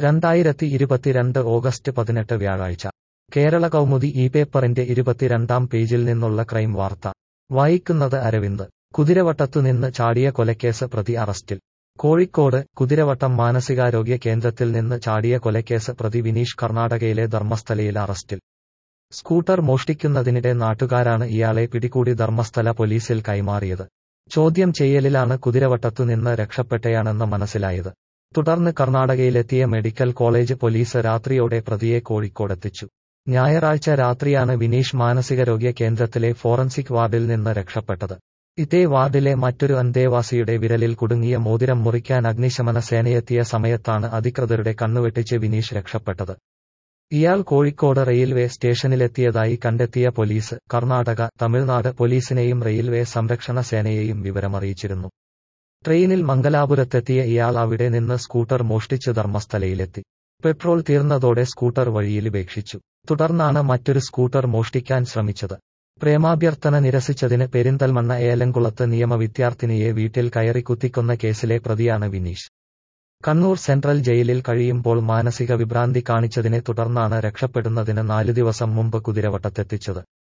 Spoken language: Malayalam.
രണ്ടായിരത്തി ഇരുപത്തിരണ്ട് ഓഗസ്റ്റ് പതിനെട്ട് വ്യാഴാഴ്ച കേരള കൗമുദി ഈ പേപ്പറിന്റെ ഇരുപത്തിരണ്ടാം പേജിൽ നിന്നുള്ള ക്രൈം വാർത്ത വായിക്കുന്നത് അരവിന്ദ് കുതിരവട്ടത്തുനിന്ന് ചാടിയ കൊലക്കേസ് പ്രതി അറസ്റ്റിൽ കോഴിക്കോട് കുതിരവട്ടം മാനസികാരോഗ്യ കേന്ദ്രത്തിൽ നിന്ന് ചാടിയ കൊലക്കേസ് പ്രതി വിനീഷ് കർണാടകയിലെ ധർമ്മസ്ഥലയിൽ അറസ്റ്റിൽ സ്കൂട്ടർ മോഷ്ടിക്കുന്നതിനിടെ നാട്ടുകാരാണ് ഇയാളെ പിടികൂടി ധർമ്മസ്ഥല പോലീസിൽ കൈമാറിയത് ചോദ്യം ചെയ്യലിലാണ് കുതിരവട്ടത്തുനിന്ന് രക്ഷപ്പെട്ടയാണെന്ന് മനസ്സിലായത് തുടർന്ന് കർണാടകയിലെത്തിയ മെഡിക്കൽ കോളേജ് പോലീസ് രാത്രിയോടെ പ്രതിയെ കോഴിക്കോടെത്തിച്ചു ഞായറാഴ്ച രാത്രിയാണ് വിനീഷ് മാനസികരോഗ്യ കേന്ദ്രത്തിലെ ഫോറൻസിക് വാർഡിൽ നിന്ന് രക്ഷപ്പെട്ടത് ഇതേ വാർഡിലെ മറ്റൊരു അന്തേവാസിയുടെ വിരലിൽ കുടുങ്ങിയ മോതിരം മുറിക്കാൻ അഗ്നിശമന സേനയെത്തിയ സമയത്താണ് അധികൃതരുടെ കണ്ണുവെട്ടിച്ച് വിനീഷ് രക്ഷപ്പെട്ടത് ഇയാൾ കോഴിക്കോട് റെയിൽവേ സ്റ്റേഷനിലെത്തിയതായി കണ്ടെത്തിയ പോലീസ് കർണാടക തമിഴ്നാട് പോലീസിനെയും റെയിൽവേ സംരക്ഷണ സേനയെയും വിവരമറിയിച്ചിരുന്നു ട്രെയിനിൽ മംഗലാപുരത്തെത്തിയ ഇയാൾ അവിടെ നിന്ന് സ്കൂട്ടർ മോഷ്ടിച്ച് ധർമ്മസ്ഥലയിലെത്തി പെട്രോൾ തീർന്നതോടെ സ്കൂട്ടർ വഴിയിൽ ഉപേക്ഷിച്ചു തുടർന്നാണ് മറ്റൊരു സ്കൂട്ടർ മോഷ്ടിക്കാൻ ശ്രമിച്ചത് പ്രേമാഭ്യർത്ഥന നിരസിച്ചതിന് പെരിന്തൽമണ്ണ ഏലംകുളത്ത് നിയമ വിദ്യാർത്ഥിനിയെ വീട്ടിൽ കയറി കുത്തിക്കൊന്ന കേസിലെ പ്രതിയാണ് വിനീഷ് കണ്ണൂർ സെൻട്രൽ ജയിലിൽ കഴിയുമ്പോൾ മാനസിക വിഭ്രാന്തി കാണിച്ചതിനെ തുടർന്നാണ് രക്ഷപ്പെടുന്നതിന് നാലു ദിവസം മുമ്പ് കുതിരവട്ടത്തെത്തിച്ചത്